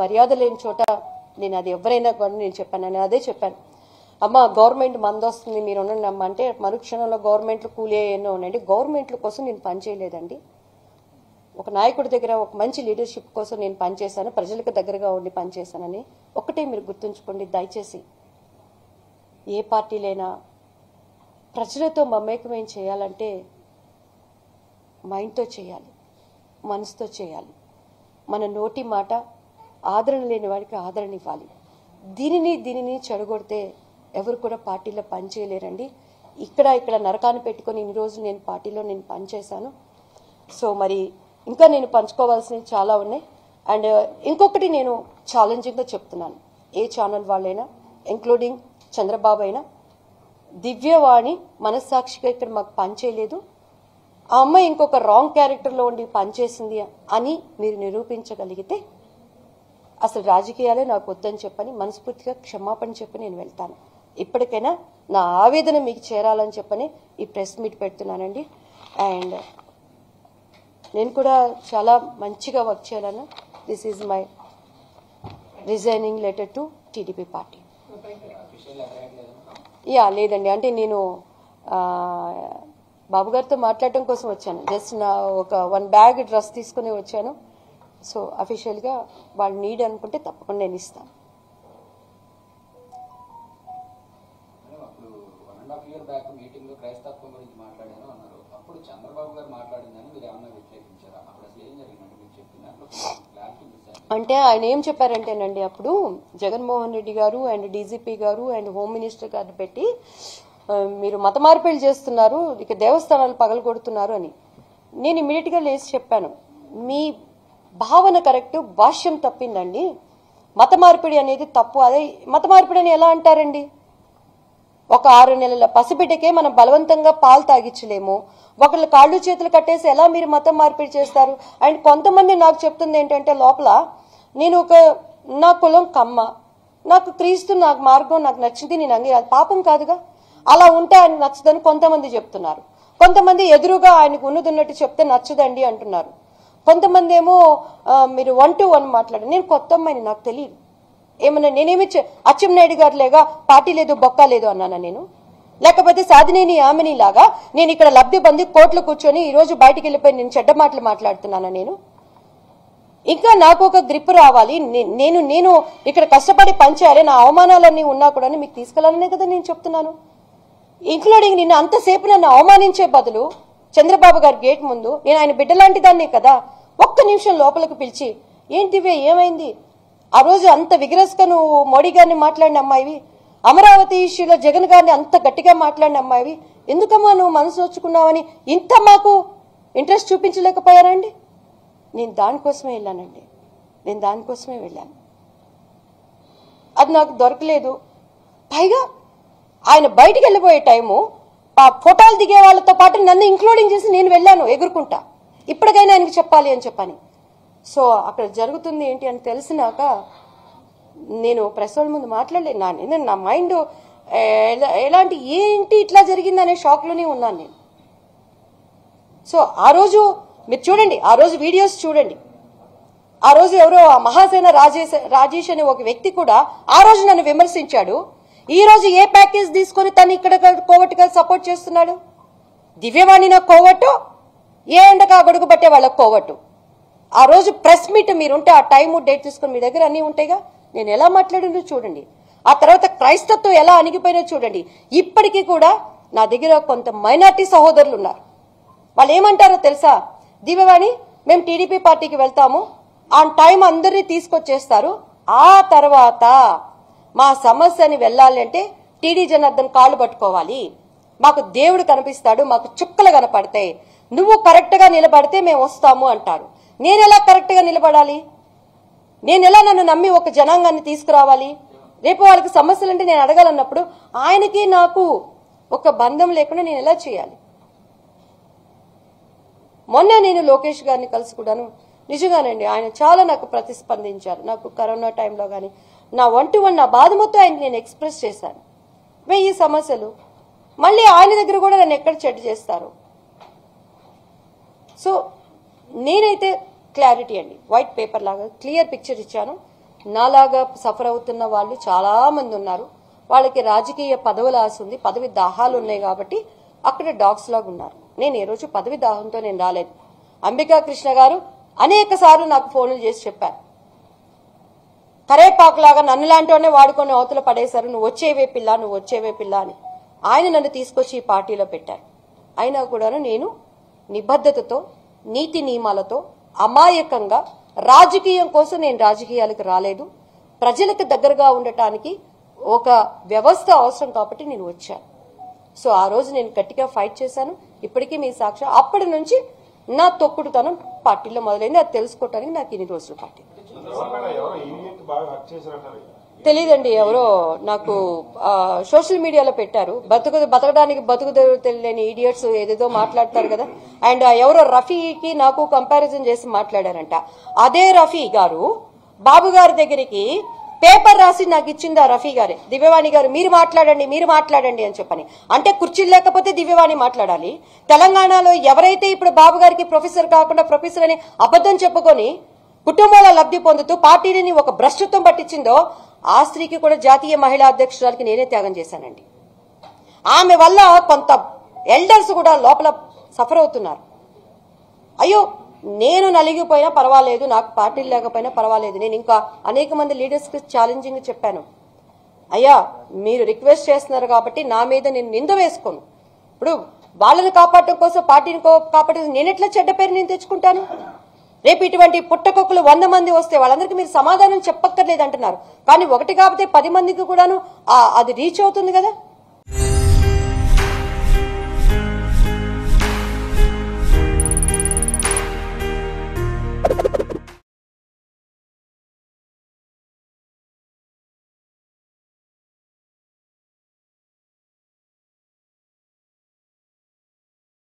మర్యాద లేని చోట నేను అది ఎవరైనా కూడా నేను చెప్పాను నేను అదే చెప్పాను అమ్మ గవర్నమెంట్ మంది వస్తుంది మీరు ఉండండి అమ్మ అంటే మరుక్షణంలో గవర్నమెంట్లు కూలే ఎన్నో ఉన్నాయండి గవర్నమెంట్ల కోసం నేను పనిచేయలేదండి ఒక నాయకుడి దగ్గర ఒక మంచి లీడర్షిప్ కోసం నేను పనిచేశాను ప్రజలకు దగ్గరగా ఉండి పనిచేశానని ఒకటే మీరు గుర్తుంచుకోండి దయచేసి ఏ పార్టీలైనా ప్రజలతో మమేకమేం చేయాలంటే మైండ్తో చేయాలి మనసుతో చేయాలి మన నోటి మాట ఆదరణ లేని వాడికి ఆదరణ ఇవ్వాలి దీనిని దీనిని చెడగొడితే ఎవరు కూడా పార్టీలో పనిచేయలేరండి ఇక్కడ ఇక్కడ నరకాన్ని పెట్టుకొని ఇన్ని రోజులు నేను పార్టీలో నేను పనిచేశాను సో మరి ఇంకా నేను పంచుకోవాల్సినవి చాలా ఉన్నాయి అండ్ ఇంకొకటి నేను ఛాలెంజింగ్గా చెప్తున్నాను ఏ ఛానల్ వాళ్ళైనా ఇంక్లూడింగ్ చంద్రబాబు అయినా దివ్యవాణి మనస్సాక్షిగా ఇక్కడ మాకు పనిచేయలేదు ఆ అమ్మాయి ఇంకొక రాంగ్ క్యారెక్టర్లో ఉండి పనిచేసింది అని మీరు నిరూపించగలిగితే అసలు రాజకీయాలే నాకు వద్దని చెప్పని మనస్ఫూర్తిగా క్షమాపణ చెప్పి నేను వెళ్తాను ఇప్పటికైనా నా ఆవేదన మీకు చేరాలని చెప్పని ఈ ప్రెస్ మీట్ పెడుతున్నానండి అండ్ నేను కూడా చాలా మంచిగా వర్క్ చేయాలను this is my resigning letter to TDP party yeah లేదండి అంటే నేను ఆ, బాబు గారితో మాట్లాడటం కోసం వచ్చాను జస్ట్ నా ఒక వన్ బ్యాగ్ డ్రెస్ తీసుకుని వచ్చాను సో అఫీషియల్గా వాళ్ళు నీడ్ అనుకుంటే తప్పకుండా నేను ఇస్తాను మేడం అప్పుడు one and half year back meeting లో క్రైస్తత్వం గురించి మాట్లాడాను అన్నారు అప్పుడు చంద్రబాబు గారు మాట్లాడిందని మీరు ఏమన్నా వ్యతిరేకించారా అప్పుడు అసలు ఏం జరిగిందంటే మీరు చెప్పిన దాంట్లో క్లారిటీ మిస్ అయింది అంటే ఆయన ఏం చెప్పారంటేనండి అప్పుడు జగన్మోహన్ రెడ్డి గారు అండ్ డీజీపీ గారు అండ్ హోమ్ మినిస్టర్ గారిని పెట్టి ఆ, మీరు మత మార్పిడి చేస్తున్నారు ఇక దేవస్థానాలు పగలగొడుతున్నారు అని నేను ఇమీడియట్ గా లేచి చెప్పాను మీ భావన కరెక్ట్ భాష్యం తప్పిందండి మత మార్పిడి అనేది తప్పు అదే మత మార్పిడి అని ఎలా అంటారండి ఒక ఆరు నెలల పసిబిడ్డకే మనం బలవంతంగా పాలు తాగించలేము ఒకళ్ళ కాళ్ళు చేతులు కట్టేసి ఎలా మీరు మతం మార్పిడి చేస్తారు అండ్ కొంతమంది నాకు చెప్తుంది ఏంటంటే లోపల నేను ఒక నా కులం కమ్మ నాకు క్రీస్తు నాకు మార్గం నాకు నచ్చింది నేను అంగీ అది పాపం కాదుగా అలా ఉంటే ఆయన నచ్చదని కొంతమంది చెప్తున్నారు కొంతమంది ఎదురుగా ఆయనకు ఉన్నది ఉన్నట్టు చెప్తే నచ్చదండి అంటున్నారు కొంతమంది ఏమో ఆ, మీరు వన్ టు వన్ మాట్లాడారు నేను కొత్త అమ్మాయిని నాకు తెలియదు ఏమన్నా నేనేమి చె- అచ్చెన్నాయుడు గారు లేగా పార్టీ లేదు బొక్క లేదు అన్నానా నేను లేకపోతే సాధినేని ఆమెని లాగా నేను ఇక్కడ లబ్ధి పొంది కోట్లు కూర్చొని ఈ రోజు బయటికి వెళ్ళిపోయి నేను చెడ్డ మాటలు మాట్లాడుతున్నానా నేను ఇంకా నాకు ఒక గ్రిప్ రావాలి నే- నేను నేను ఇక్కడ కష్టపడి పనిచేయాలి నా అవమానాలన్నీ ఉన్నా కూడా మీకు తీసుకెళ్ళాలనే కదా నేను చెప్తున్నాను ఇంక్లూడింగ్ నిన్న అంతసేపు నన్ను అవమానించే బదులు చంద్రబాబు గారి గేట్ ముందు నేను ఆయన బిడ్డలాంటి దాన్నే కదా ఒక్క నిమిషం లోపలికి పిలిచి ఏంటి దివ్య ఏమైంది ఆ రోజు అంత విగ్రస్ గా నువ్వు మోడీ గారిని మాట్లాడిన అమ్మాయివి అమరావతి ఇష్యూలో జగన్ గారిని అంత గట్టిగా మాట్లాడిన అమ్మాయివి ఎందుకమ్మా నువ్వు మనసు నొచ్చుకున్నావని ఇంత మాకు ఇంట్రెస్ట్ చూపించలేకపోయారండి నేను దానికోసమే వెళ్ళానండి నేను దానికోసమే వెళ్ళాను అది నాకు దొరకలేదు పైగా ఆయన బయటికి వెళ్ళిపోయే టైము ఆ ఫోటోలు దిగే వాళ్ళతో పాటు నన్ను ఇంక్లూడింగ్ చేసి నేను వెళ్ళాను ఎగురుకుంటా ఇప్పటికైనా ఆయనకి చెప్పాలి అని చెప్పని సో అక్కడ జరుగుతుంది ఏంటి అని తెలిసినాక నేను ప్రెస్ వాళ్ళ ముందు మాట్లాడలేదు నా నేను నా మైండ్ ఎలా- ఎలాంటి ఏంటి ఇట్లా జరిగిందనే షాక్లోనే ఉన్నాను నేను సో ఆ రోజు మీరు చూడండి ఆ రోజు వీడియోస్ చూడండి ఆ రోజు ఎవరో ఆ మహాసేన రాజేష్ రాజేష్ అనే ఒక వ్యక్తి కూడా ఆ రోజు నన్ను విమర్శించాడు ఈ రోజు ఏ ప్యాకేజ్ తీసుకొని తను ఇక్కడ కోవట్టుగా సపోర్ట్ చేస్తున్నాడు దివ్యవాణి నా కోవట్టు ఏ ఎండగా గొడుగు పట్టే వాళ్ళకి కోవట్టు ఆ రోజు ప్రెస్ మీట్ మీరుంటే ఆ టైం డేట్ తీసుకొని మీ దగ్గర అన్నీ ఉంటాయిగా నేను ఎలా మాట్లాడిందో చూడండి ఆ తర్వాత క్రైస్తత్వం ఎలా అణిగిపోయినో చూడండి ఇప్పటికీ కూడా నా దగ్గర కొంత మైనార్టీ సహోదరులు ఉన్నారు వాళ్ళు ఏమంటారో తెలుసా దివ్యవాణి మేము టీడీపీ పార్టీకి వెళ్తాము ఆన్ టైం అందరినీ తీసుకొచ్చేస్తారు ఆ తర్వాత మా సమస్యని వెళ్ళాలి అంటే టీడీ జనార్దన్ కాళ్ళు పట్టుకోవాలి మాకు దేవుడు కనిపిస్తాడు మాకు చుక్కలు కనపడతాయి నువ్వు కరెక్ట్ గా నిలబడితే మేము వస్తాము అంటారు నేను ఎలా కరెక్ట్ గా నిలబడాలి నేను ఎలా నన్ను నమ్మి ఒక జనాంగాన్ని తీసుకురావాలి రేపు వాళ్ళకి సమస్యలు అంటే నేను అడగాలన్నప్పుడు ఆయనకి నాకు ఒక బంధం లేకుండా నేను ఎలా చేయాలి మొన్న నేను లోకేష్ గారిని కలిసి కూడాను నిజంగానండి ఆయన చాలా నాకు ప్రతిస్పందించారు నాకు కరోనా టైంలో కానీ నా వన్ టు వన్ నా బాధ మొత్తం ఆయన నేను ఎక్స్ప్రెస్ చేశాను వెయ్యి సమస్యలు మళ్ళీ ఆయన దగ్గర కూడా నన్ను ఎక్కడ చెడ్డ చేస్తారు సో నేనైతే క్లారిటీ అండి వైట్ పేపర్ లాగా క్లియర్ పిక్చర్ ఇచ్చాను నాలాగా సఫర్ అవుతున్న వాళ్ళు చాలా మంది ఉన్నారు వాళ్ళకి రాజకీయ పదవుల ఆశ ఉంది పదవి దాహాలు ఉన్నాయి కాబట్టి అక్కడ డాగ్స్ లాగా ఉన్నారు నేను ఈ రోజు పదవి దాహంతో నేను రాలేదు అంబికా కృష్ణ గారు అనేక సార్లు నాకు ఫోన్లు చేసి చెప్పారు కరేపాకులాగా నన్ను లాంటివాడినే వాడుకొని అవతల పడేశారు నువ్వు వచ్చేవే పిల్ల నువ్వు వచ్చేవే పిల్ల అని ఆయన నన్ను తీసుకొచ్చి ఈ పార్టీలో పెట్టారు అయినా కూడాను నేను నిబద్ధతతో నీతి నియమాలతో అమాయకంగా రాజకీయం కోసం నేను రాజకీయాలకు రాలేదు ప్రజలకు దగ్గరగా ఉండటానికి ఒక వ్యవస్థ అవసరం కాబట్టి నేను వచ్చాను సో ఆ రోజు నేను గట్టిగా ఫైట్ చేశాను ఇప్పటికీ మీ సాక్ష్యం అప్పటి నుంచి నా తొక్కుడుతనం పార్టీలో మొదలైంది అది తెలుసుకోవటానికి నాకు ఇన్ని రోజులు పట్టింది ఎవరిపైన ఎవరో ఈవీఎంకి బాగా హక్ చేశారంటారు తెలియదండి ఎవరో నాకు ఆ, సోషల్ మీడియాలో పెట్టారు బతుకు బతకడానికి బతుకు తెలియని ఈడియట్స్ ఏదేదో మాట్లాడతారు కదా అండ్ ఆ ఎవరో రఫీకి నాకు కంపారిజన్ చేసి మాట్లాడారంట అదే రఫీ గారు బాబు గారి దగ్గరికి పేపర్ రాసి నాకు ఇచ్చింది ఆ రఫీ గారే దివ్యవాణి గారు మీరు మాట్లాడండి మీరు మాట్లాడండి అని చెప్పని అంటే కుర్చీలు లేకపోతే దివ్యవాణి మాట్లాడాలి తెలంగాణలో ఎవరైతే ఇప్పుడు బాబు గారికి ప్రొఫెసర్ కాకుండా ప్రొఫెసర్ అని అబద్ధం చెప్పుకొని కుటుంబాల లబ్ధి పొందుతూ పార్టీని ఒక భ్రష్టత్వం పట్టించిందో ఆ స్త్రీకి కూడా జాతీయ మహిళా అధ్యక్షురాలకి నేనే త్యాగం చేశానండి ఆమె వల్ల కొంత ఎల్డర్స్ కూడా లోపల సఫర్ అవుతున్నారు అయ్యో నేను నలిగిపోయినా పర్వాలేదు నాకు పార్టీలు లేకపోయినా పర్వాలేదు నేను ఇంకా అనేక మంది లీడర్స్కి ఛాలెంజింగ్ చెప్పాను అయ్యా మీరు రిక్వెస్ట్ చేస్తున్నారు కాబట్టి నా మీద నేను నింద వేసుకోను ఇప్పుడు వాళ్ళని కాపాడటం కోసం పార్టీని కో- కాపాడటం నేను ఎట్లా చెడ్డ పేరు నేను తెచ్చుకుంటాను రేపు ఇటువంటి పుట్టకొక్కులు వంద మంది వస్తే వాళ్ళందరికీ మీరు సమాధానం చెప్పక్కర్లేదు అంటున్నారు కానీ ఒకటి కాకపోతే పది మందికి కూడాను ఆ- అది రీచ్ అవుతుంది కదా